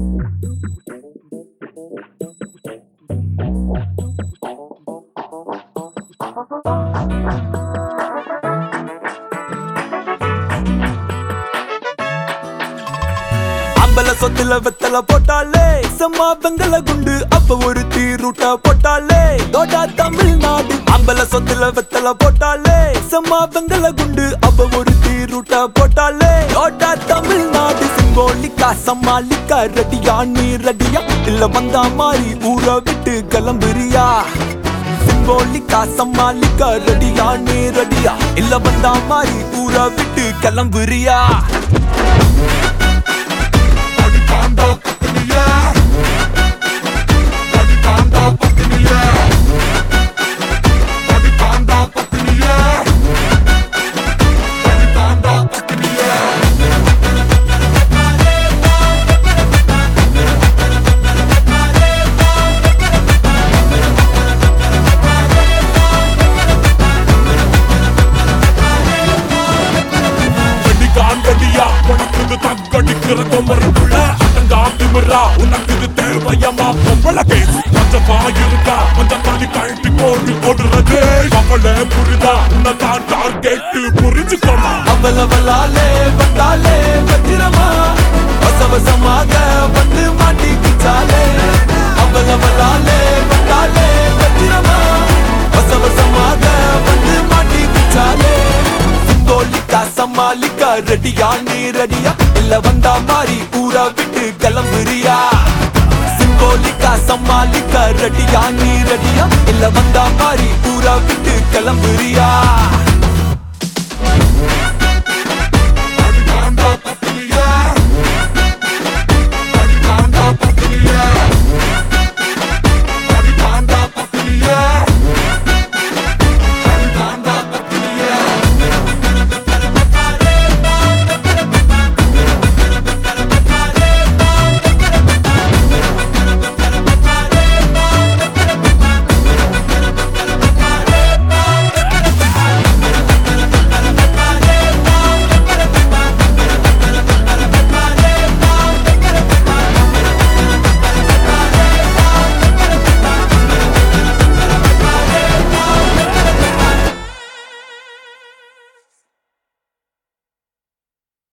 அம்பல சொத்துல வெத்தல போட்டாலே செம்மா வெங்கல குண்டு அப்ப ஒரு தீரூட்ட போட்டாலே தோட்டா தமிழ்நாடு அம்பல சொத்துல வெத்தல போட்டாலே செம்மா வெங்கல குண்டு அப்ப ஒரு தீரூட்ட போட்டாலே தோட்டா தமிழ்நாடு சிம்போலிக்கா சமாளிக்கா ரெடியா நீ ரெடியா இல்ல வந்தா மாதிரி ஊரை விட்டு கிளம்புறியா சிம்போலிக்கா சமாளிக்கா ரெடியா நீ ரெடியா இல்ல வந்தா மாதிரி ஊரை விட்டு கிளம்புறியா அடிப்பாண்டா பத்தினிய அடிப்பாண்டா பத்தினிய அடிப்பாண்டா பத்தினிய அடிப்பாண்டா பத்தினிய வெடிகாண்டடியா உனக்கு இது தக்கடிக்கிற கொமருக்குள்ள அடங்கா திமிரா உனக்கு இது தேவையமா பொம்பளை பேசி கொஞ்சம் வாயிருக்கா கொஞ்சம் தள்ளி கழட்டி போட்டு கொடுறது அவளை புரிதா உன்னை தான் டார்கெட் புரிஞ்சுக்கோமா அவளவளாலே வந்தாலே பத்திரமா வசவசமாக வந்து மாட்டிக்கிச்சாலே அவளவளாலே வந்தாலே பத்திரமா வசவசமாக வந்து மாட்டிக்கிச்சாலே சிங்கோலிக்கா சமாளிக்கா ரெடியா நீ ரெடியா இல்ல வந்தா மாதிரி ஊரை விட்டு கிளம்புறியா சிங்கோலிக்கா சமாளிக்கா ரெடியா நீ ரெடியா இல்ல வந்தா மாதிரி ஊரை விட்டு கிளம்புறியா